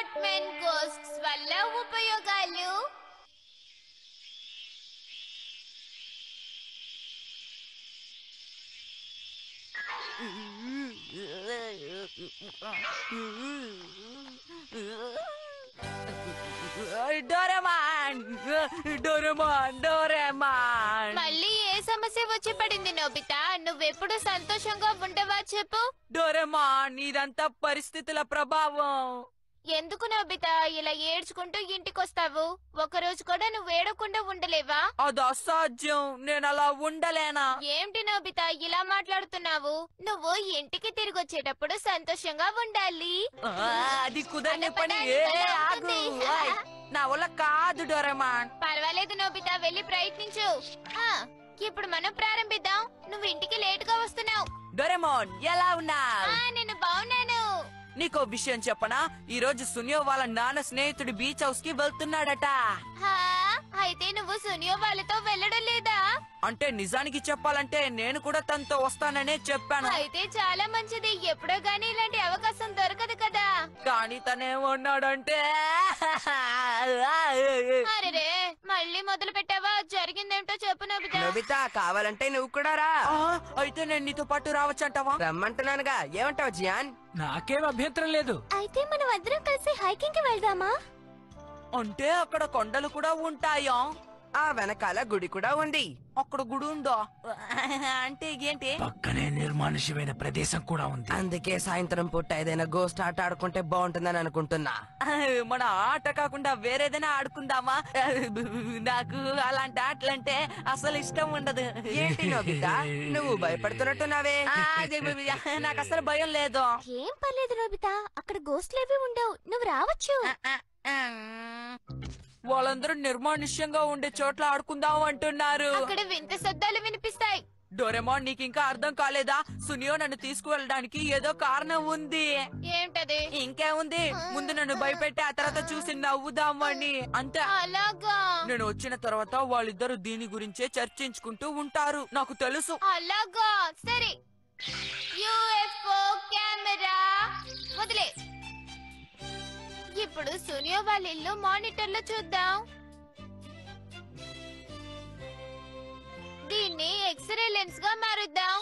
Apartment ghosts వల్ల ఉపయోగాలు Doraemon Doraemon Doraemon మళ్ళీ ఏ సమస్య వచ్చి పడింది నోబితా నువ్వెప్పుడు సంతోషంగా ఉండవా చెప్పు డోరేమాన్ ఇదంతా పరిస్థితుల ప్రభావం ఎందుకు నోబితా ఇలా ఏడ్చుకుంటూ ఇంటికొస్తావు ఒక రోజు కూడా నువ్వు ఏడకుండా ఉండలేవా అది అసాధ్యం నేను అలా ఉండలేనా ఏంటి నోబితా ఇలా మాట్లాడుతున్నావు నువ్వు ఇంటికి తిరిగి వచ్చేటప్పుడు సంతోషంగా ఉండాలి ఆ, అది కుదరని పని పద, ఏ పద, ఆగు ఉంటుంది. ఓయ్, నా వల్ల కాదు డోరేమాన్ పర్వాలేదు నోబితా వెళ్ళి ప్రయత్నించు ఆ, ఇప్పుడు మనం ప్రారంభిద్దాం నువ్వు ఇంటికి లేట్ గా వస్తున్నావు డోరేమోన్ ఎలా ఉన్నావు ఆ, నేను బాగున్నాను నీకో విషయం చెప్పనా ఈ రోజు సునియో వాళ్ళ నాన్న స్నేహితుడి బీచ్ హౌస్ కి వెళ్తున్నాడట హా, అయితే నువ్వు సునియో వాళ్ళతో వెళ్ళడం లేదా అంటే నిజానికి చెప్పాలంటే నేను కూడా తనతో వస్తాననే చెప్పాను అయితే చాలా మంచిది ఎప్పుడో గానీ ఇలాంటి అవకాశం దొరకదు కదా కానీ తనేమన్నాడంటే అరెరే మళ్ళీ మొదలు పెట్టావా జరిగిందేంటో చెప్పు నోబితా నోబితా కావాలంటే నువ్వు కూడా రా ఆ, అయితే నేను నీతో పాటు రావచ్చంటావా రమ్మంటున్నానుగా ఏమంటావు జియాన్ నాకేం అభ్యంతరం లేదు అయితే మనం అందరం కలిసి హైకింగ్ కి వెళ్దామా అంటే అక్కడ కొండలు కూడా ఉంటాయా ఆ వెనకాల గుడి కూడా ఉంది అక్కడ గుడి ఉందా అంటే ఏంటి పక్కనే నిర్మానుష్యమైన ప్రదేశం కూడా ఉంది అందుకే సాయంత్రం పూట ఏదైనా గోస్ట్ ఆట ఆడుకుంటే బాగుంటుందని అనుకుంటున్నా మన ఆట కాకుండా వేరేదైనా ఆడుకుందామా నాకు అలాంటి ఆటలంటే అసలు ఇష్టం ఉండదు ఏంటి నోబితా నువ్వు భయపడుతున్నట్టున్నావే ఆ, అది నాకు అసలు భయం లేదు ఏం పర్లేదు నోబితా అక్కడ గోస్ట్లేవి ఉండవు నువ్వు రావచ్చు వాళ్ళందరూ నిర్మానుష్యంగా ఉండే చోట్ల ఆడుకుందాం అంటున్నారు అక్కడ వింత శబ్దాలు వినిపిస్తాయి డోరెమాన్ నీకు ఇంకా అర్థం కాలేదా సునియో నన్ను తీసుకువెళ్ళడానికి ఏదో కారణం ఉంది ఏంటది ఇంకేముంది ముందు నన్ను భయపెట్టి ఆ తర్వాత చూసి నవ్వుదామని అంతే అలాగా నేను వచ్చిన తర్వాత వాళ్ళిద్దరు దీని గురించే చర్చించుకుంటూ ఉంటారు నాకు తెలుసు అలాగా సరే యుఎఫ్ఓ కెమెరా వదిలే ఇప్పుడు సునియో వాళ్ళ ఇల్లు మానిటర్ లో చూద్దాం దీన్ని ఎక్స్రే లెన్స్ గా మారుద్దాం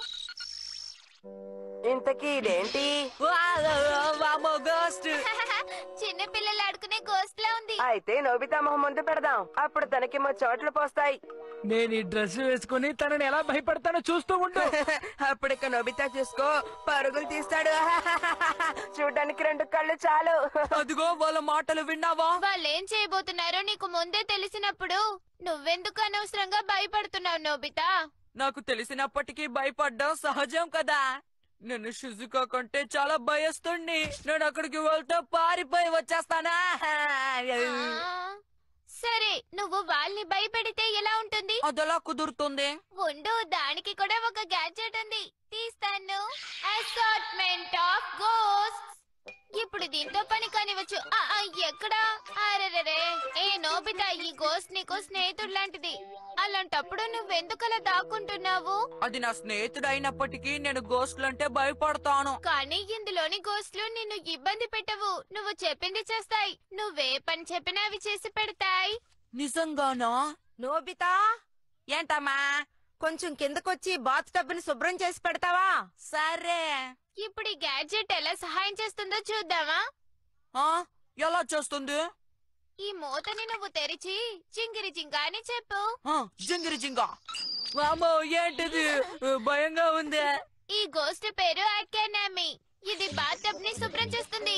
ఇంతకీ ఇదేంటి వామో గోస్ట్ చిన్న పిల్లలు ఆడుకునే గోస్ట్ లా ఉంది అయితే నోబితా మొహం ముందు పెడదాం అప్పుడు తనకి మా చోట్లు పోస్తాయి నేను ఈ డ్రెస్ వేసుకుని తనని ఎలా భయపడతానో చూస్తూ ఉండు అప్పుడిక నోబితా చూసుకో పరుగులు తీస్తాడు చూడడానికి రెండు కళ్ళు చాలు అదిగో వాళ్ళ మాటలు విన్నావా వాళ్ళు ఏం చేయబోతున్నారో నీకు ముందే తెలిసినప్పుడు నువ్వెందుకు అనవసరంగా భయపడుతున్నావు నోబితా నాకు తెలిసినప్పటికీ భయపడ్డం సహజం కదా నేను షుజుకా కంటే చాలా భయస్తుండి నేను అక్కడికి వెళ్తే పారిపోయి వచ్చేస్తానా ఆ, సరే నువ్వు వాళ్ళని భయపెడితే ఎలా ఉంటుంది అదెలా కుదురుతుంది ఉండు దానికి కూడా ఒక గ్యాడ్జెట్ ఉంది తీస్తాను అసార్ట్మెంట్ ఆఫ్ గోస్ట్స్ ఇప్పుడు దీంతో పని కానివచ్చు ఆ, ఆ, ఎక్కడా అరెరెరే ఏ నోబితా ఈ గోస్ట్ నీకు స్నేహితుడు లాంటిది అలాంటప్పుడు నువ్వెందుకలా దాక్కుంటున్నావు అది నా స్నేహితుడు అయినప్పటికీ నేను గోస్ట్లంటే భయపడతాను కానీ ఇందులోని గోస్ట్లు నిన్ను ఇబ్బంది పెట్టవు నువ్వు చెప్పింది చేస్తాయి నువ్వే పని చెప్పినా అవి చేసి పెడతాయి నిజంగానా నోబితా ఏంటమ్మా కొంచెం కిందకొచ్చి బాత్ టబ్ ని శుభ్రం చేసి పెడతావా సరే ఇప్పుడు ఈ గ్యాడ్జెట్ ఎలా సహాయం చేస్తుందో చూద్దామా ఆ ఎలా చేస్తుంది ఈ మూతని నువ్వు తెరిచి చింగిరి చింగా అని చెప్పు ఆ, జింగిరి జింగా వామ్మో ఏంటిది భయంగా ఉంది ఈ గోస్ట్ పేరు అకానమీ ఇది బాత్ ని శుభ్రం చేస్తుంది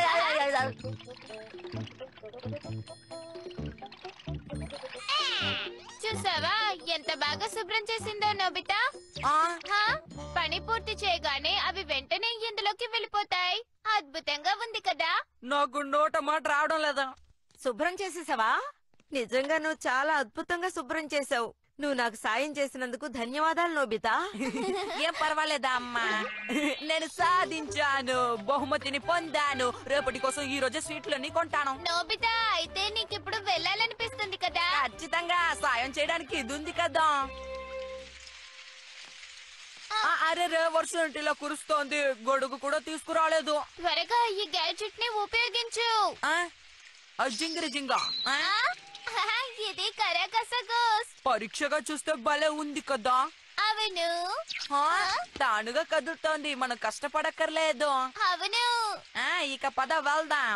చూసావా ఎంత బాగా శుభ్రం చేసిందో నోబితా ఆ, హా? పని పూర్తి చేయగానే అవి వెంటనే ఇందులోకి వెళ్ళిపోతాయి అద్భుతంగా ఉంది కదా నాకు నోట మాట రావడం లేదా శుభ్రం చేసేసావా నిజంగా నువ్వు చాలా అద్భుతంగా శుభ్రం చేసావు నువ్వు నాకు సాయం చేసినందుకు ధన్యవాదాలు నోబితా ఏం పర్వాలేదా అమ్మా నేను సాధించాను బహుమతిని పొందాను రేపటి కోసం ఈ రోజు స్వీట్లన్నీ కొంటాను నోబితా అయితే నీకిప్పుడు వెళ్ళాలనిపిస్తుంది కదా ఖచ్చితంగా సాయం చేయడానికి ఇది ఉంది కదా ఆ ఆ, అరే రే వర్షం ఏంటి ఇలా కురుస్తోంది గొడుగు కూడా తీసుకురాలేదు త్వరగా ఈ గ్యాడ్జెట్ ని ఉపయోగించు ఆ? ఆ, జింగిరి జింగా ఆ? ఆ, ఇది కరకస గోస్ట్ పరీక్షగా చూస్తే భలే ఉంది కదా అవును ఆ, తానుగా కదులుతోంది మనం కష్టపడక్కర్లేదు అవును ఆ ఇక పద వెళ్దాం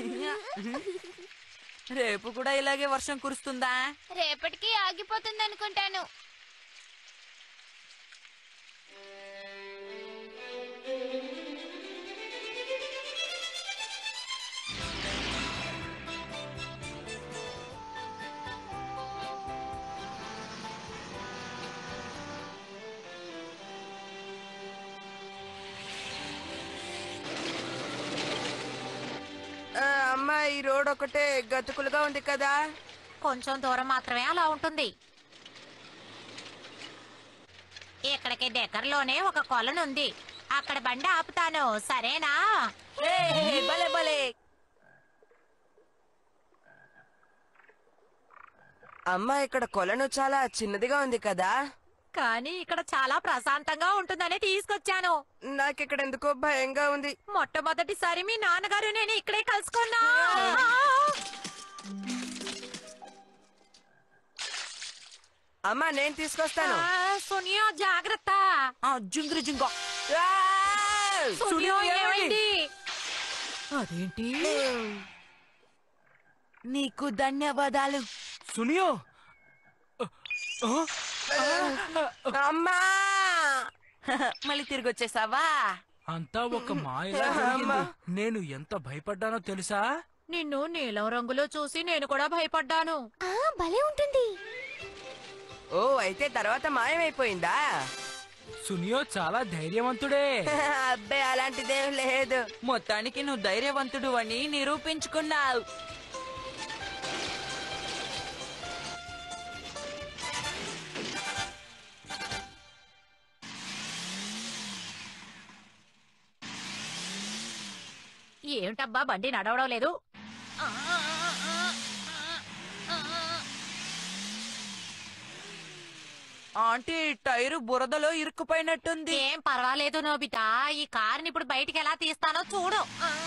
రేపు కూడా ఇలాగే వర్షం కురుస్తుందా రేపటికి ఆగిపోతుంది అనుకుంటాను ఆ, అమ్మా ఈ రోడ్ ఒకటే గతుకులుగా ఉంది కదా కొంచెం దూరం మాత్రమే అలా ఉంటుంది ఇక్కడికి దగ్గరలోనే ఒక కొలనుంది అక్కడ బండి ఆపుతాను సరేనా ఏ, భలే భలే అమ్మా ఇక్కడ కొలను చాలా చిన్నదిగా ఉంది కదా కానీ ఇక్కడ చాలా ప్రశాంతంగా ఉంటుందని తీసుకొచ్చాను నాకిక్కడ ఎందుకో భయంగా ఉంది మొట్టమొదటిసారి మీ నాన్నగారు నేను ఇక్కడే కలుసుకున్నా అమ్మా నేను తీసుకొస్తాను ఆ, సునియో జాగ్రత్త ఆ, జింగిరి జింగా ఆ! సునియో ఏమైంది అదేంటి నీకు ధన్యవాదాలు సునియో అమ్మా మళ్ళీ తిరిగి వచ్చేసావా అంతా ఒక మాయలా జరిగింది నేను ఎంత భయపడ్డానో తెలుసా నిన్ను నీలం రంగులో చూసి నేను కూడా భయపడ్డాను ఆ భలే ఉంటుంది ఓ అయితే తర్వాత మాయమైపోయిందా సునియో చాలా ధైర్యవంతుడే అబ్బే అలాంటిదేం లేదు మొత్తానికి నువ్వు ధైర్యవంతుడు అని నిరూపించుకున్నావు ఏమిటబ్బా బండి నడవడం లేదు ఆంటీ టైరు బురదలో ఇరుక్కుపోయినట్టుంది ఏం పర్వాలేదు నోబితా ఈ కారుని ఇప్పుడు బయటికి ఎలా తీస్తానో చూడు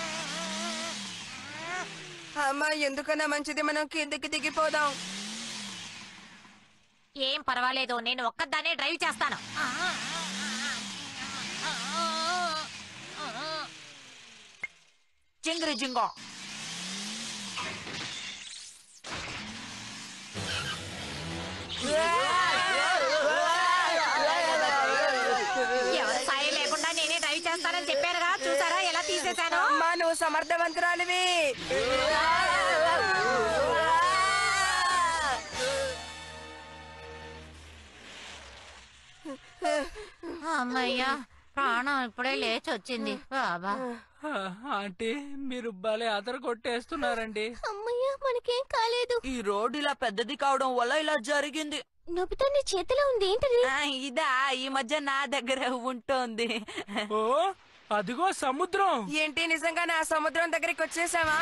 అమ్మా ఎందుకన్నా మంచిది మనం కిందికి దిగిపోదాం ఏం పర్వాలేదు నేను ఒక్కదానే డ్రైవ్ చేస్తాను జింగిరి జింగా ఎవరి సాయం లేకుండా నేనే డ్రైవ్ చేస్తానని చెప్పారుగా చూసారా ఎలా తీసేశాను అమ్మా నువ్వు సమర్థవంతురాలివి అమ్మయ్యా ప్రాణం ఇప్పుడే లేచి వచ్చింది బాబా ఆ, ఆంటీ మీరు భలే అదర కొట్టేస్తున్నారండి అమ్మయ్య మనకేం కాలేదు ఈ రోడ్ ఇలా పెద్దది కావడం వల్ల ఇలా జరిగింది నొబితా నీ చేతిలో ఉంది ఏంటిది ఆ, ఇదా ఈ మధ్య నా దగ్గర ఉంటుంది ఓ అదిగో సముద్రం ఏంటి నిజంగా నా సముద్రం దగ్గరికి వచ్చేసావా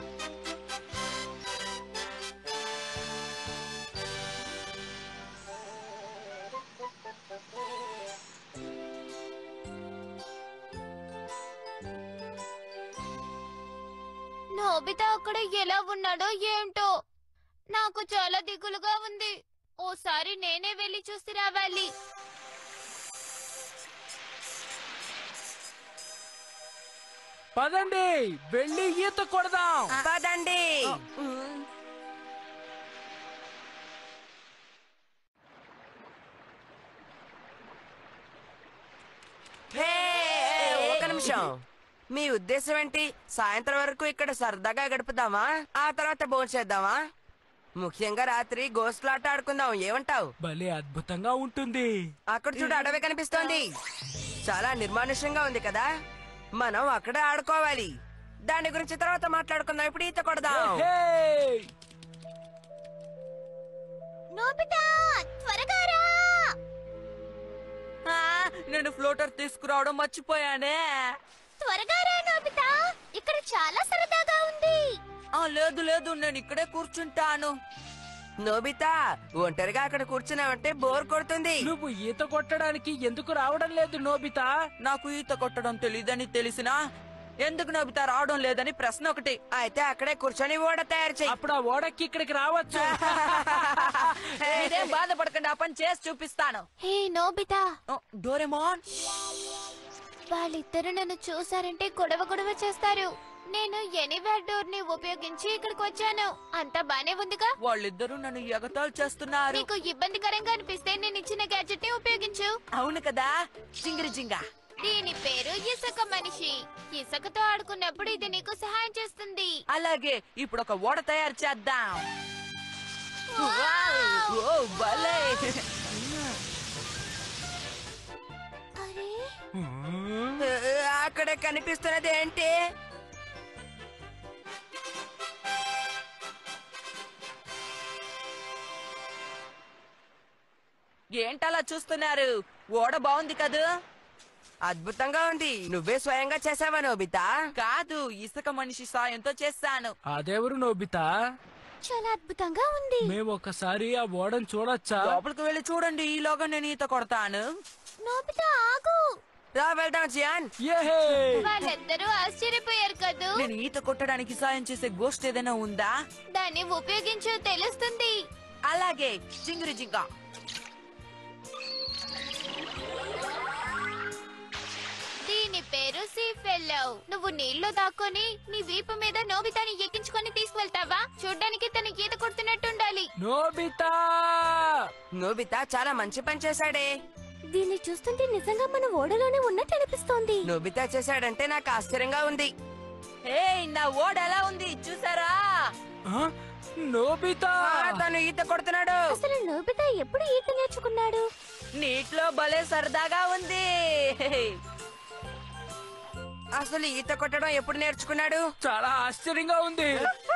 నోబితా అక్కడ ఎలా ఉన్నాడో ఏంటో నాకు చాలా దిగులుగా ఉంది ఓసారి నేనే వెళ్ళి చూసి రావాలి పదండి వెళ్ళి ఈత కొడదాం పదండి హే, ఒక నిమిషం మీ ఉద్దేశం ఏంటి సాయంత్రం వరకు ఇక్కడ సరదాగా గడుపుదామా ఆ తర్వాత భోంచేద్దామా ముఖ్యంగా రాత్రి గోస్లాట ఆడుకుందాం ఏమంటావు భలే అద్భుతంగా ఉంటుంది అక్కడ చూడు అడవి కనిపిస్తోంది చాలా నిర్మానుష్యంగా ఉంది కదా మనం అక్కడే ఆడుకోవాలి దాని గురించి తర్వాత మాట్లాడుకుందాం ఇప్పుడు ఈత కొడదాం హే! నోబితా త్వరగా రా ఆ, నేను ఫ్లోటర్ తీసుకురావడం మర్చిపోయానే త్వరగా రా నోబితా ఇక్కడ చాలా సరదాగా ఉంది ఆ లేదు లేదు నేను ఇక్కడే కూర్చుంటాను నోబితా ఒంటరిగా అక్కడ కూర్చున్నావంటే బోర్ కొడుతుంది నువ్వు ఈత కొట్టడానికి ఎందుకు రావడం లేదు నోబితా నాకు ఈత కొట్టడం తెలియదని తెలిసినా ఎందుకు నవ్వుతా రావడం లేదని ప్రశ్న ఒకటి అయితే అక్కడే కూర్చొని ఓడ తయారు చెయ్యి అప్పుడు ఆ ఓడకి ఇక్కడికి రావచ్చు మీరేం బాధపడకండి ఆ పని చేసి చూపిస్తాను హే నోబితా ఓ, డోరెమోన్ వాళ్ళిద్దరు నన్ను చూసారంటే గొడవ గొడవ చేస్తారు నేను ఎనీవేర్ డోర్ ని ఉపయోగించి ఇక్కడికి వచ్చాను అంతా బానే ఉందిగా వాళ్ళిద్దరూ నన్ను ఎగతాళి చేస్తున్నారు నీకు ఇబ్బందికరంగా అనిపిస్తే నేను ఇచ్చిన గ్యాడ్జెట్ ని ఉపయోగించు అవును కదా జింగిరి జింగా దీని పేరు ఇసుక మనిషి ఇసుకతో ఆడుకున్నప్పుడు ఇది నీకు సహాయం చేస్తుంది అలాగే ఇప్పుడు ఒక ఓడ తయారు చేద్దాం వావ్! ఓ భలే అరే అక్కడ కనిపిస్తున్నది ఏంటి ఏంటలా చూస్తున్నారు ఓడ బాగుంది కదూ అద్భుతంగా ఉంది నువ్వే స్వయంగా చేసావా నోబితా కాదు ఇసుక మనిషి సాయంతో చేశాను అదెవరు నోబితా చాలా అద్భుతంగా ఉంది మేము ఒకసారి ఆ ఓడను చూడొచ్చా లోపలికి వెళ్ళి చూడండి ఈలోగా నేను ఈత కొడతాను నోబితా ఆగు రా వెళ్దాం జియాన్ ఏహే! వాళ్ళిద్దరూ ఆశ్చర్యపోయారు కదూ నేను ఈత కొట్టడానికి సాయం చేసే గోష్ఠి ఏదైనా ఉందా దాన్ని ఉపయోగించు తెలుస్తుంది అలాగే జింగిరి జింగా దీని పేరు సీ ఫెల్లో నువ్వు నీళ్లు దాక్కొని నీ వీపు మీద నోబితాని ఎక్కించుకొని తీసుకువెళ్తావా చూడ్డానికి తను ఈత కొడుతున్నట్టుండాలి నోబితా నోబితా చాలా మంచి పని చేశాడే దీన్ని చూస్తుంటే నిజంగా మన ఓడలోనే ఉన్నట్టు అనిపిస్తోంది నోబితా చేశాడంటే నాకు ఆశ్చర్యంగా ఉంది ఏయ్ నా ఓడ ఎలా ఉంది చూసారా ఆ? నోబితా ఆ, తను ఈత కొడుతున్నాడు అసలు నోబితా ఎప్పుడు ఈత నేర్చుకున్నాడు నీటిలో భలే సరదాగా ఉంది అసలు ఈత కొట్టడం ఎప్పుడు నేర్చుకున్నాడు చాలా ఆశ్చర్యంగా ఉంది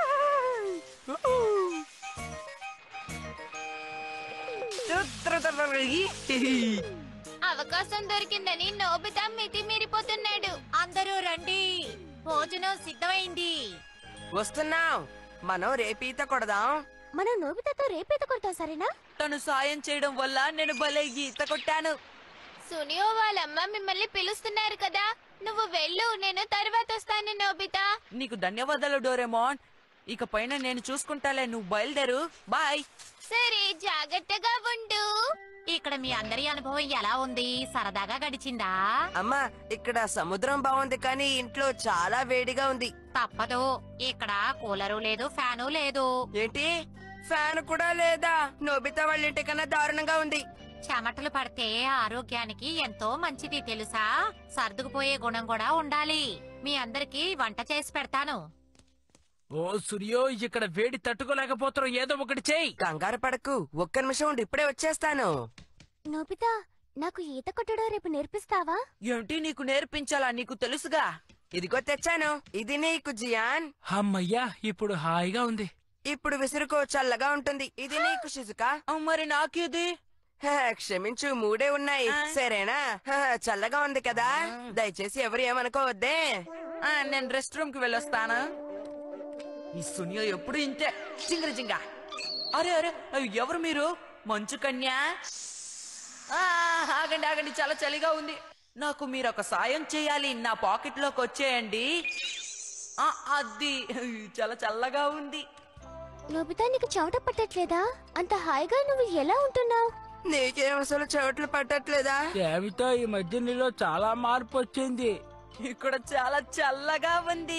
అవకాశం దొరికిందని నోబితా మితి మీరిపోతున్నాడు అందరూ రండి భోజనం సిద్ధమైంది వస్తున్నాం మనం రేపు ఈత కొడదాం మనం నోబితాతో రేపీత కొడతాం సరేనా తను సాయం చేయడం వల్ల నేను భలే ఈత కొట్టాను సునియో వాళ్ళమ్మ మిమ్మల్ని పిలుస్తున్నారు కదా నువ్వు వెళ్ళు నేను తర్వాత వస్తాను నోబితా నీకు ధన్యవాదాలు డోరేమోన్ ఇక పైన నేను చూసుకుంటాలే నువ్వు బయలుదేరు బాయ్ సరే జాగ్రత్తగా ఉండు ఇక్కడ మీ అందరి అనుభవం ఎలా ఉంది సరదాగా గడిచిందా అమ్మా ఇక్కడ సముద్రం బాగుంది కానీ ఇంట్లో చాలా వేడిగా ఉంది తప్పదు ఇక్కడ కూలరు లేదు ఫ్యాను లేదు ఏంటి ఫ్యాన్ కూడా లేదా నోబితా వాళ్ళ ఇంటికన్నా దారుణంగా ఉంది చెమటలు పడితే ఆరోగ్యానికి ఎంతో మంచిది తెలుసా సర్దుకుపోయే గుణం కూడా ఉండాలి మీ అందరికి వంట చేసి పెడతాను ఓ సూర్యో ఇక్కడ వేడి తట్టుకోలేకపోతున్నాం ఏదో ఒకటి చేయి కంగారు పడకు ఒక్క నిమిషం ఉండి ఇప్పుడే వచ్చేస్తాను నోబితా నాకు ఈత కొట్టడం రేపు నేర్పిస్తావా ఏంటి నీకు నేర్పించాలా నీకు తెలుసుగా ఇదిగో తెచ్చాను ఇది నీకు జియాన్ అమ్మయ్యా ఇప్పుడు హాయిగా ఉంది ఇప్పుడు విసురుకో చల్లగా ఉంటుంది ఇది నీకు షిజుకా ఆ, మరి నాకేది హ, క్షమించు మూడే ఉన్నాయి ఆ. సరేనా హ, చల్లగా ఉంది కదా దయచేసి ఎవరు ఏమనుకోవద్దే ఆ, నేను రెస్ట్ రూమ్ కి వెళ్ళొస్తాను ఈ సునియో ఎప్పుడు ఇంతే జింగర జింగ అరే అరే అయ్యో, ఎవరు మీరు మంచు కన్యా ఆ, ఆగండి ఆగండి చాలా చలిగా ఉంది నాకు మీరు ఒక సాయం చేయాలి నా పాకెట్ లోకి వచ్చేయండి ఆ, అది చాలా చల్లగా ఉంది నోబితా నీకు చెమట పట్టట్లేదా అంత హాయిగా నువ్వు ఎలా ఉంటున్నావు నీకేం అసలు చెవట్లు పట్టట్లేదా ఏమిటో ఈ మధ్య నీలో చాలా మార్పు వచ్చింది ఇక్కడ చాలా చల్లగా ఉంది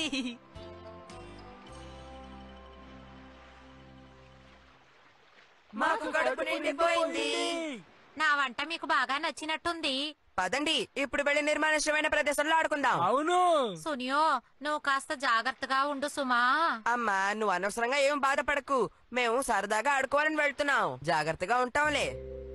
మాకు కడుపు నిండిపోయింది నా వంట మీకు బాగా నచ్చినట్టుంది పదండి ఇప్పుడు వెళ్ళి నిర్మానుష్యమైన ప్రదేశంలో ఆడుకుందాం అవును సునియో నువ్వు కాస్త జాగ్రత్తగా ఉండు సుమా అమ్మా నువ్వు అనవసరంగా ఏం బాధపడకు మేము సరదాగా ఆడుకోవాలని వెళ్తున్నాం జాగ్రత్తగా ఉంటాంలే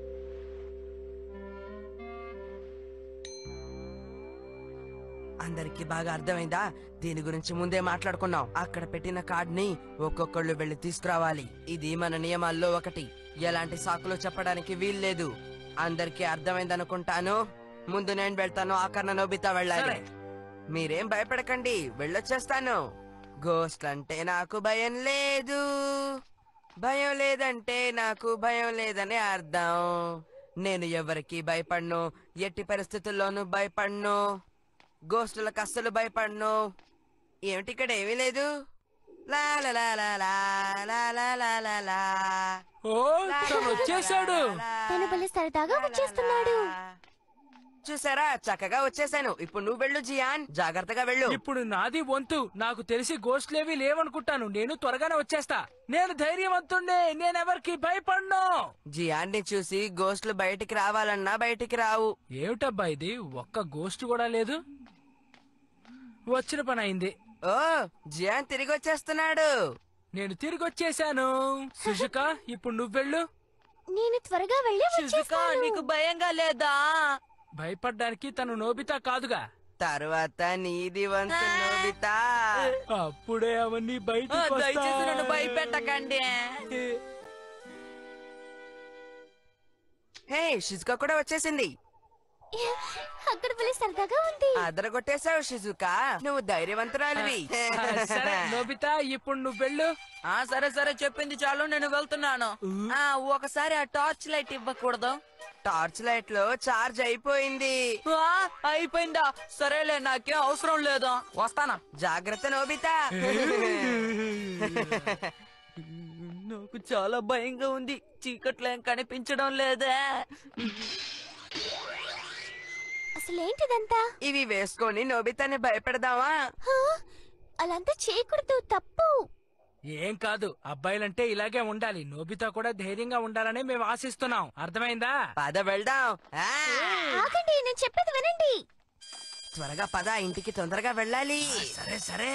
అందరికి బాగా అర్థమైందా దీని గురించి ముందే మాట్లాడుకున్నాం అక్కడ పెట్టిన కార్డ్ని ఒక్కొక్కళ్ళు వెళ్లి తీసుకురావాలి ఇది మన నియమాల్లో ఒకటి ఎలాంటి సాకులు చెప్పడానికి వీల్లేదు అందరికీ అర్థమైందనుకుంటాను ముందు నేను వెళ్తాను ఆకరణ నోబితా వెళ్ళాలి సరే. మీరేం భయపడకండి వెళ్ళొచ్చేస్తాను గోస్ట్ అంటే నాకు భయం లేదు భయం లేదంటే నాకు భయం లేదని అర్థం నేను ఎవరికి భయపడను ఎట్టి పరిస్థితుల్లోనూ భయపడను గోస్టులకు అస్సలు భయపడను ఏమిటి ఇక్కడ ఏమీ లేదు లా లా లా లా లా లా లా లా లా లా. ఓ తను వచ్చేసాడు తను భలే సరదాగా వచ్చేస్తున్నాడు చూసారా చక్కగా వచ్చేసాను ఇప్పుడు నువ్వు వెళ్ళు జియాన్ జాగ్రత్తగా వెళ్ళు ఇప్పుడు నాది వంతు నాకు తెలిసి గోస్ట్లేవి లేవనుకుంటాను నేను త్వరగానే వచ్చేస్తా నేను ధైర్యవంతుండే నేనెవరికి భయపడను జియాన్ ని చూసి గోస్టులు బయటికి రావాలన్నా బయటికి రావు ఏమిటబ్బా ఇది ఒక్క గోస్ట్ కూడా లేదు వచ్చిన పని అయింది ఓ జియాన్ తిరిగి వచ్చేస్తున్నాడు నేను తిరిగి వచ్చేసాను సుషిక ఇప్పుడు నువ్వెళ్ళు నేను త్వరగా వెళ్ళి శిజుక నీకు భయంగా లేదా భయపడ్డానికి తను నోబితా కాదుగా తరువాత నీది వంతు నోబితా అప్పుడే అవన్నీ ఆ, బయటకు దయచేసి నన్ను వస్తాయి. భయపెట్టకండి హే షిజుకా కూడా వచ్చేసింది అక్కడ భలే సరదాగా ఉంది అదరగొట్టేశావు షిజుకా నువ్వు ధైర్యవంతురాలివి ఆ, సరే నోబితా ఇప్పుడు నువ్వెళ్ళు ఆ సరే సరే చెప్పింది చాలు నేను వెళ్తున్నాను ఆ ఒకసారి ఆ టార్చ్ లైట్ ఇవ్వకూడదు టార్చ్ లైట్ లో చార్జ్ అయిపోయింది ఆ, అయిపోయిందా సరేలే నాకేం అవసరం లేదు వస్తానా జాగ్రత్త నోబితా నాకు చాలా భయంగా ఉంది చీకట్లో ఏం కనిపించడం లేదే అసలేంటిదంతా ఇవి వేసుకొని నోబితాని భయపెడదామా హా? అలంతా చేయకూడదు తప్పు ఏం కాదు అబ్బాయిలంటే ఇలాగే ఉండాలి నోబితా కూడా ధైర్యంగా ఉండాలని మేము ఆశిస్తున్నాం అర్థమైందా పద వెళ్దాం ఆ, ఆగండి నేను చెప్పేది వినండి త్వరగా పద ఇంటికి తొందరగా వెళ్ళాలి సరే సరే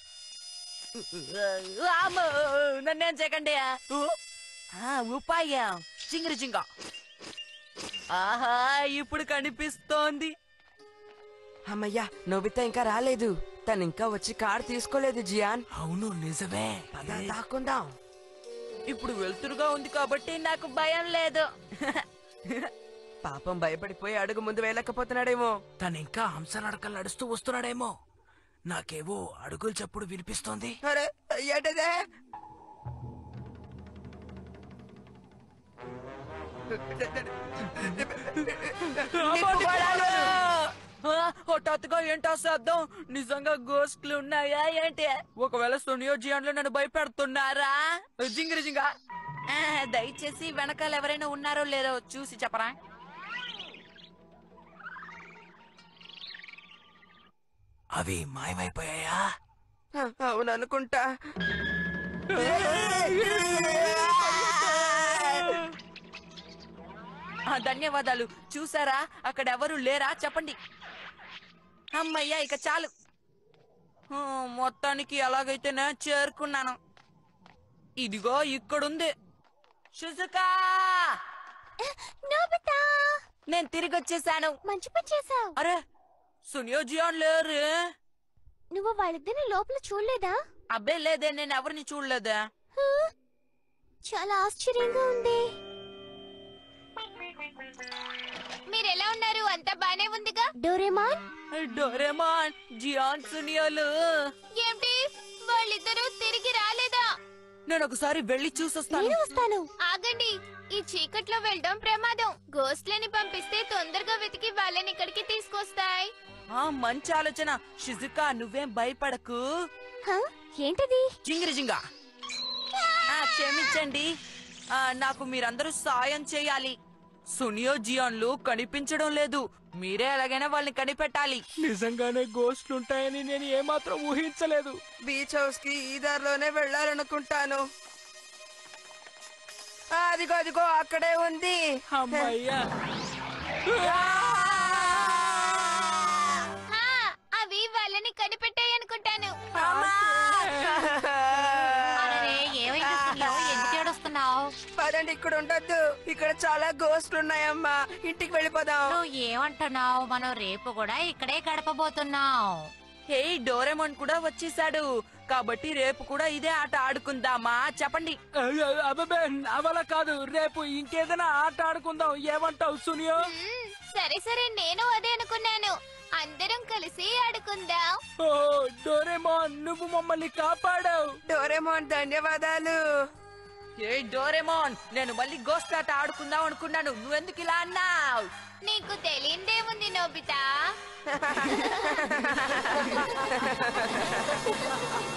అమ్మో, నన్నేం చేయకండి ఊ, ఆ, ఉపాయం చింగిరి చింగ ఆహా ఇప్పుడు కనిపిస్తోంది అమ్మయ్యా నోబితా ఇంకా రాలేదు తను ఇంకా వచ్చి కార్ తీసుకోలేదు జియాన్ అవును నిజమే పద దాక్కుందాం ఇప్పుడు వెళ్తురుగా ఉంది కాబట్టి నాకు భయం లేదు పాపం భయపడిపోయి అడుగు ముందు వేయలేకపోతున్నాడేమో తను ఇంకా హంస నడకలు నడుస్తూ వస్తున్నాడేమో నాకేవో అడుగులు చప్పుడు వినిపిస్తోంది అరే ఏంటదే నిప్పుకోడాలు! ఆ, హఠాత్తుగా ఏంటో శబ్దం నిజంగా గోస్ట్లు ఉన్నాయా ఏంటి ఒకవేళ సునియోజియాన్లు నన్ను భయపెడుతున్నారా జింగిరి జింగ ఆ, దయచేసి వెనకాల ఎవరైనా ఉన్నారో లేరో చూసి చెప్పరా అవి మాయమైపోయాయా అవును అనుకుంటా ఆ, ధన్యవాదాలు చూసారా అక్కడ ఎవరు లేరా చెప్పండి అమ్మయ్యా ఇక చాలు ఆ, మొత్తానికి ఎలాగైతే నేను చేరుకున్నాను ఇదిగో ఇక్కడుంది షుజుకా నోబితా నేను తిరిగి వచ్చేసాను మంచి పని చేసావు అరే సునియోజియాన్ లేరు నువ్వు వాళ్ళిద్దరిని లోపల చూడలేదా అబ్బే లేదే నేను ఎవరిని చూడలేదే హా? చాలా ఆశ్చర్యంగా ఉంది మీరు ఎలా ఉన్నారు అంతా బానే ఉందిగా డోరేమాన్ డోరేమాన్ జియాన్ సునియోలు ఏంటి వాళ్ళిద్దరూ తిరిగి రాలేదా నేను ఒకసారి వెళ్ళి చూసొస్తాను నేను వస్తాను ఆగండి ఈ చీకట్లో వెళ్ళడం ప్రమాదం గోస్ట్లని పంపిస్తే తొందరగా వెతికి వాళ్ళని ఇక్కడికి తీసుకొస్తాయి ఆ మంచి ఆలోచన షిజుకా నువ్వేం భయపడకు హ? ఏంటది జింగిరి జింగా ఆ, క్షమించండి ఆ, నాకు మీరందరూ సాయం చేయాలి సునియో జియాన్లు కనిపించడం లేదు మీరే ఎలాగైనా వాళ్ళని కనిపెట్టాలి నిజంగానే గోస్ట్లు ఉంటాయని నేను ఏమాత్రం ఊహించలేదు బీచ్ హౌస్ కి ఈ దారిలోనే వెళ్ళాలనుకుంటాను ఆ, అదిగో అదిగో అక్కడే ఉంది అమ్మయ్యా హా, అవి వాళ్ళని కనిపెట్టాయి అనుకుంటాను అరే ఏమైంది సునియో? ఎందుకు ఏడుస్తున్నావు పదండి ఇక్కడ ఉండొద్దు ఇక్కడ చాలా గోస్ట్లు ఉన్నాయమ్మా ఇంటికి వెళ్ళిపోదాం నువ్వు ఏమంటున్నావు మనం రేపు కూడా ఇక్కడే గడపబోతున్నాం హే డోరెమోన్ కూడా వచ్చేసాడు కాబట్టి రేపు కూడా ఇదే ఆట ఆడుకుందామా చెప్పండి అబ్బే అవల కాదు రేపు ఇంకేదైనా ఆట ఆడుకుందాం ఏమంటావు సునియో మ్మ్, సరే సరే నేను అదే అనుకున్నాను అందరం కలిసి ఆడుకుందాం ఓ డోరేమోన్ నువ్వు మమ్మల్ని కాపాడావు డోరేమోన్ ధన్యవాదాలు ఏ డోరేమోన్ నేను మళ్ళీ గోస్ట్ ఆట ఆడుకుందాం అనుకున్నాను నువ్వెందుకు ఇలా అన్నావు నీకు తెలియందేముంది నోబితా